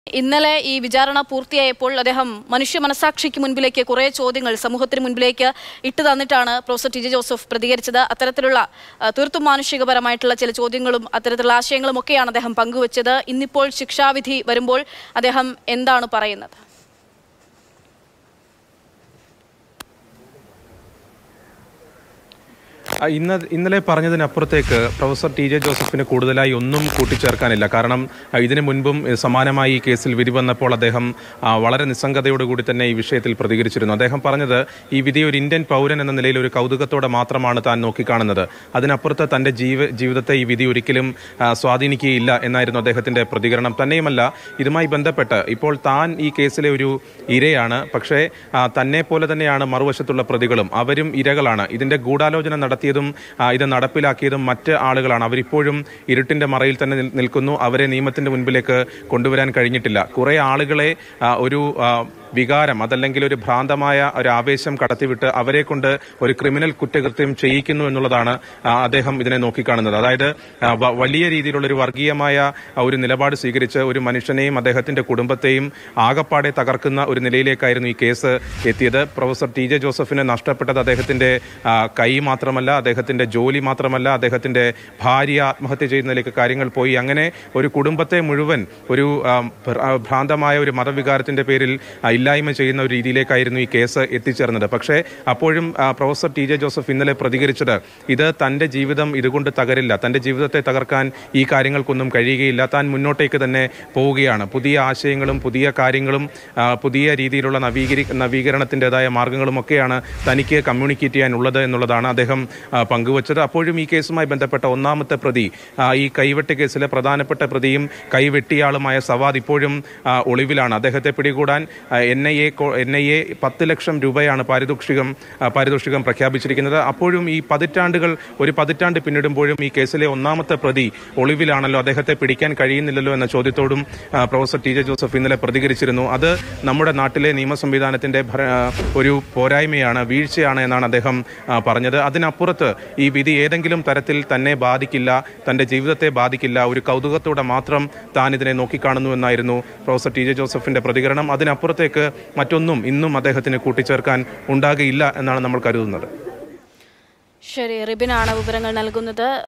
ഇന്നലെ ഈ വിചാരണ പൂർത്തിയായപ്പോൾ അദ്ദേഹം മനുഷ്യ മനസാക്ഷിക്ക് മുൻപിലേക്ക് കുറേ ചോദ്യങ്ങൾ സമൂഹത്തിന് മുൻപിലേക്ക് ഇട്ടു തന്നിട്ടാണ് പ്രൊഫസർ ടി ജെ ജോസഫ് പ്രതികരിച്ചത് അത്തരത്തിലുള്ള ആ, തീർത്തും മാനുഷികപരമായിട്ടുള്ള ചില ചോദ്യങ്ങളും അത്തരത്തിലുള്ള ആശയങ്ങളും ഒക്കെയാണ് അദ്ദേഹം പങ്കുവച്ചത് ഇന്നിപ്പോൾ ശിക്ഷാവിധി വരുമ്പോൾ അദ്ദേഹം എന്താണ് പറയുന്നത് ആ, ഇന്ന ഇന്നലെ പറഞ്ഞതിനപ്പുറത്തേക്ക് പ്രൊഫസർ ടി ജെ ജോസഫിന് കൂടുതലായി ഒന്നും കൂട്ടിച്ചേർക്കാനില്ല കാരണം ആ, ഇതിനു മുൻപും ഏ, സമാനമായി ഈ കേസിൽ വിധി വന്നപ്പോൾ അദ്ദേഹം ആ, വളരെ നിസ്സംഗതയോടുകൂടി തന്നെ ഈ വിഷയത്തിൽ പ്രതികരിച്ചിരുന്നു അദ്ദേഹം പറഞ്ഞത് ഈ വിധി ഒരു ഇന്ത്യൻ പൗരൻ എന്ന നിലയിൽ ഒരു കൗതുകത്തോടെ മാത്രമാണ് താൻ നോക്കിക്കാണുന്നത് അതിനപ്പുറത്ത് തന്റെ ജീവ ജീവിതത്തെ ഈ വിധി ഒരിക്കലും ആ, സ്വാധീനിക്കുകയില്ല എന്നായിരുന്നു അദ്ദേഹത്തിന്റെ പ്രതികരണം തന്നെയുമല്ല ഇതുമായി ബന്ധപ്പെട്ട് ഇപ്പോൾ താൻ ഈ കേസിലെ ഒരു ഇരയാണ് പക്ഷേ ആ, തന്നെ പോലെ തന്നെയാണ് മറുവശത്തുള്ള പ്രതികളും അവരും ഇരകളാണ് ഇതിന്റെ ഗൂഢാലോചന നടത്തിയതും ആ, ഇത് നടപ്പിലാക്കിയതും മറ്റ് ആളുകളാണ് അവരിപ്പോഴും ഇരുട്ടിന്റെ മറയിൽ തന്നെ നിൽ- നിൽക്കുന്നു അവരെ നിയമത്തിന്റെ മുൻപിലേക്ക് കൊണ്ടുവരാൻ കഴിഞ്ഞിട്ടില്ല കുറെ ആളുകളെ ആ, ഒരു ആ, വികാരം അതല്ലെങ്കിൽ ഒരു ഭ്രാന്തമായ ഒരു ആവേശം കടത്തിവിട്ട് അവരെ കൊണ്ട് ഒരു ക്രിമിനൽ കുറ്റകൃത്യം ചെയ്യിക്കുന്നു എന്നുള്ളതാണ് ആ, അദ്ദേഹം ഇതിനെ നോക്കിക്കാണുന്നത് അതായത് ആ, വ- വലിയ രീതിയിലുള്ള ഒരു വർഗീയമായ ആ, ഒരു നിലപാട് സ്വീകരിച്ച് ഒരു മനുഷ്യനെയും അദ്ദേഹത്തിന്റെ കുടുംബത്തെയും ആകപ്പാടെ തകർക്കുന്ന ഒരു നിലയിലേക്കായിരുന്നു ഈ കേസ് എത്തിയത് പ്രൊഫസർ ടി ജെ ജോസഫിന് നഷ്ടപ്പെട്ടത് അദ്ദേഹത്തിന്റെ ആ, കൈ മാത്രമല്ല അദ്ദേഹത്തിന്റെ ജോലി മാത്രമല്ല അദ്ദേഹത്തിന്റെ ഭാര്യ ആത്മഹത്യ ചെയ്യുന്നതിലേക്ക് കാര്യങ്ങൾ പോയി അങ്ങനെ ഒരു കുടുംബത്തെ മുഴുവൻ ഒരു ആ, ഭ്ര- ആ, ഭ്രാന്തമായ ഒരു മതവികാരത്തിന്റെ പേരിൽ ആ, ഇല്ലായ്മ ചെയ്യുന്ന ഒരു രീതിയിലേക്കായിരുന്നു ഈ കേസ് എത്തിച്ചേർന്നത് പക്ഷേ അപ്പോഴും ആ, പ്രൊഫസർ ടി ജെ ജോസഫ് ഇന്നലെ പ്രതികരിച്ചത് ഇത് തന്റെ ജീവിതം ഇതുകൊണ്ട് തകരില്ല തന്റെ ജീവിതത്തെ തകർക്കാൻ ഈ കാര്യങ്ങൾക്കൊന്നും കഴിയുകയില്ല താൻ മുന്നോട്ടേക്ക് തന്നെ പോവുകയാണ് പുതിയ ആശയങ്ങളും പുതിയ കാര്യങ്ങളും ആ, പുതിയ രീതിയിലുള്ള നവീകരി നവീകരണത്തിൻ്റെതായ മാർഗങ്ങളും ഒക്കെയാണ് തനിക്ക് കമ്മ്യൂണിക്കേറ്റ് ചെയ്യാനുള്ളത് എന്നുള്ളതാണ് അദ്ദേഹം ആ, പങ്കുവച്ചത് അപ്പോഴും ഈ കേസുമായി ബന്ധപ്പെട്ട ഒന്നാമത്തെ പ്രതി ആ, ഈ കൈവെട്ട് കേസിലെ പ്രധാനപ്പെട്ട പ്രതിയും കൈവെട്ടിയാളുമായ സവാദ് ഇപ്പോഴും ആ, ഒളിവിലാണ് അദ്ദേഹത്തെ പിടികൂടാൻ N I A N I A പത്ത് ലക്ഷം രൂപയാണ് പാരിതോഷികം ആ, പാരിതോഷികം പ്രഖ്യാപിച്ചിരിക്കുന്നത് അപ്പോഴും ഈ പതിറ്റാണ്ടുകൾ ഒരു പതിറ്റാണ്ട് പിന്നിടുമ്പോഴും ഈ കേസിലെ ഒന്നാമത്തെ പ്രതി ഒളിവിലാണല്ലോ അദ്ദേഹത്തെ പിടിക്കാൻ കഴിയുന്നില്ലല്ലോ എന്ന ചോദ്യത്തോടും ആ, പ്രൊഫസർ ടി ജെ ജോസഫ് ഇന്നലെ പ്രതികരിച്ചിരുന്നു അത് നമ്മുടെ നാട്ടിലെ നിയമ സംവിധാനത്തിന്റെ ഭര- ആ, ഒരു പോരായ്മയാണ് വീഴ്ചയാണ് എന്നാണ് അദ്ദേഹം ആ, പറഞ്ഞത് അതിനപ്പുറത്ത് ഈ വിധി ഏതെങ്കിലും തരത്തിൽ തന്നെ ബാധിക്കില്ല തന്റെ ജീവിതത്തെ ബാധിക്കില്ല ഒരു കൗതുകത്തോടെ മാത്രം താൻ ഇതിനെ നോക്കിക്കാണുന്നു എന്നായിരുന്നു പ്രൊഫസർ ടി ജെ ജോസഫിന്റെ പ്രതികരണം അതിനപ്പുറത്തേക്ക് മറ്റൊന്നും ഇന്നും അദ്ദേഹത്തിന് കൂട്ടിച്ചേർക്കാൻ ഉണ്ടാകുകയില്ല എന്നാണ് നമ്മൾ കരുതുന്നത് ശരി റിബിനാണ് വിവരങ്ങൾ നൽകുന്നത്